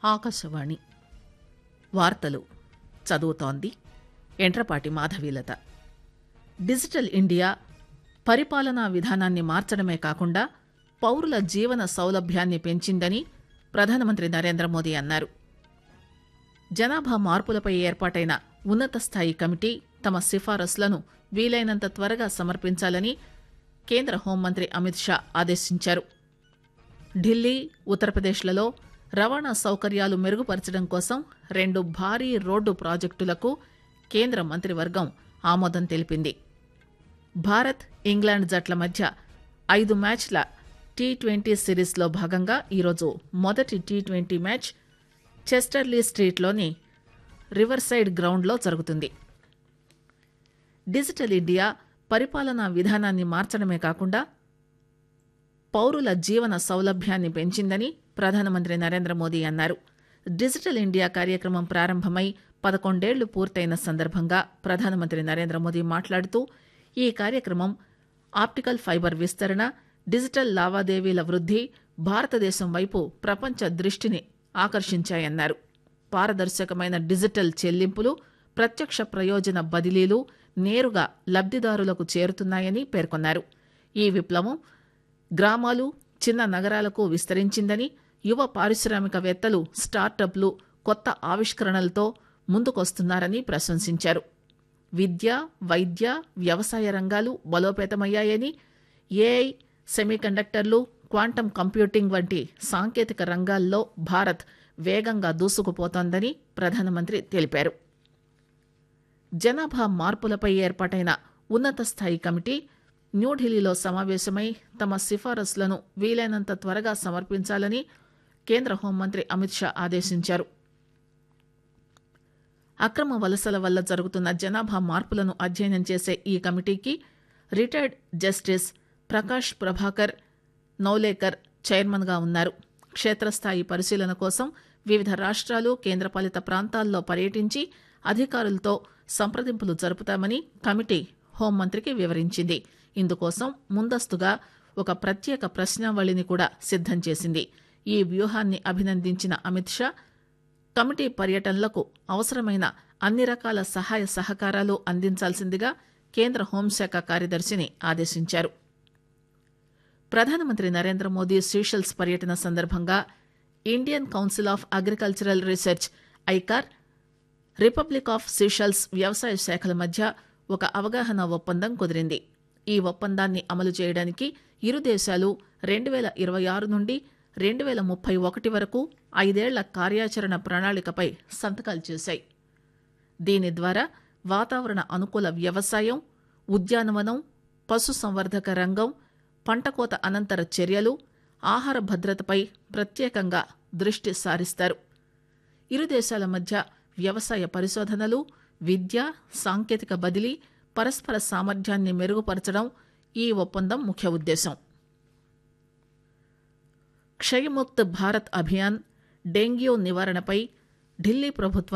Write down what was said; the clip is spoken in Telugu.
ఆకాశవాణి వార్తలు చదువుతోంది ఎంట్రపాటి మాధవీలత డిజిటల్ ఇండియా పరిపాలనా విధానాన్ని మార్చడమే కాకుండా పౌరుల జీవన సౌలభ్యాన్ని పెంచిందని ప్రధానమంత్రి నరేంద్ర మోదీ అన్నారు జనాభా మార్పులపై ఏర్పాటైన ఉన్నత స్థాయి కమిటీ తమ సిఫారసులను వీలైనంత త్వరగా సమర్పించాలని కేంద్ర హోంమంత్రి అమిత్ షా ఆదేశించారు ఢిల్లీ ఉత్తరప్రదేశ్లలో రవాణా సౌకర్యాలు మెరుగుపరచడం కోసం రెండు భారీ రోడ్డు ప్రాజెక్టులకు కేంద్ర మంత్రివర్గం ఆమోదం తెలిపింది భారత్ ఇంగ్లాండ్ జట్ల మధ్య ఐదు మ్యాచ్ల టీ ట్వంటీ సిరీస్లో భాగంగా ఈరోజు మొదటి టీ ట్వంటీ మ్యాచ్ చెస్టర్లీ స్ట్రీట్లోని రివర్సైడ్ గ్రౌండ్లో జరుగుతుంది డిజిటల్ ఇండియా పరిపాలనా విధానాన్ని మార్చడమే కాకుండా పౌరుల జీవన సౌలభ్యాన్ని పెంచిందని ప్రధానమంత్రి నరేంద్ర మోదీ అన్నారు డిజిటల్ ఇండియా కార్యక్రమం ప్రారంభమై పదకొండేళ్లు పూర్తయిన సందర్భంగా ప్రధానమంత్రి నరేంద్ర మోదీ మాట్లాడుతూ ఈ కార్యక్రమం ఆప్టికల్ ఫైబర్ విస్తరణ డిజిటల్ లావాదేవీల వృద్ధి భారతదేశం వైపు ప్రపంచ దృష్టిని ఆకర్షించాయన్నారు పారదర్శకమైన డిజిటల్ చెల్లింపులు ప్రత్యక్ష ప్రయోజన బదిలీలు నేరుగా లబ్దిదారులకు చేరుతున్నాయని పేర్కొన్నారు ఈ విప్లవం గ్రామాలు చిన్న నగరాలకు విస్తరించిందని యువ పారిశ్రామికవేత్తలు స్టార్టప్లు కొత్త ఆవిష్కరణలతో ముందుకొస్తున్నారని ప్రశంసించారు విద్య వైద్య వ్యవసాయ రంగాలు బలోపేతమయ్యాయని ఏఐ సెమీకండక్టర్లు క్వాంటం కంప్యూటింగ్ వంటి సాంకేతిక రంగాల్లో భారత్ వేగంగా దూసుకుపోతోందని ప్రధానమంత్రి తెలిపారు జనాభా మార్పులపై ఏర్పాటైన ఉన్నత స్థాయి కమిటీ న్యూఢిల్లీలో సమావేశమై తమ సిఫారసులను వీలైనంత త్వరగా సమర్పించాలని కేంద్ర హోంమంత్రి అమిత్ షా ఆదేశించారు అక్రమ వలసల వల్ల జరుగుతున్న జనాభా మార్పులను అధ్యయనం చేసే ఈ కమిటీకి రిటైర్డ్ జస్టిస్ ప్రకాష్ ప్రభాకర్ నౌలేకర్ చైర్మన్గా ఉన్నారు క్షేత్రస్థాయి పరిశీలన కోసం వివిధ రాష్ట్రాలు కేంద్రపాలిత ప్రాంతాల్లో పర్యటించి అధికారులతో సంప్రదింపులు జరుపుతామని కమిటీ హోంమంత్రికి వివరించింది ఇందుకోసం ముందస్తుగా ఒక ప్రత్యేక ప్రశ్నావళిని కూడా సిద్దం చేసింది ఈ వ్యూహాన్ని అభినందించిన అమిత్ షా కమిటీ పర్యటనలకు అవసరమైన అన్ని రకాల సహాయ సహకారాలు అందించాల్సిందిగా కేంద్ర హోంశాఖ కార్యదర్శిని ఆదేశించారు ప్రధానమంత్రి నరేంద్ర మోదీ సీషెల్స్ పర్యటన సందర్భంగా Indian council of agricultural research ICAR republic of Seychelles వ్యవసాయ శాఖల మధ్య ఒక అవగాహన ఒప్పందం కుదిరింది ఈ ఒప్పందాన్ని అమలు చేయడానికి ఇరు దేశాలు రెండు వేల ఇరవై ఆరు నుండి రెండు వేల ముప్పై ఒకటి వరకు ఐదేళ్ల కార్యాచరణ ప్రణాళికపై సంతకాలు చేశాయి దీని ద్వారా వాతావరణ అనుకూల వ్యవసాయం ఉద్యానవనం పశుసంవర్ధక రంగం పంటకోత అనంతర చర్యలు ఆహార భద్రతపై ప్రత్యేకంగా దృష్టి సారిస్తారు ఇరు దేశాల మధ్య వ్యవసాయ పరిశోధనలు విద్య సాంకేతిక బదిలీ పరస్పర సామర్థ్యాన్ని మెరుగుపరచడం ఈ ఒప్పందం ముఖ్య ఉద్దేశం క్షయముక్త్ భారత్ అభియాన్ డెంగ్యూ నివారణపై ఢిల్లీ ప్రభుత్వం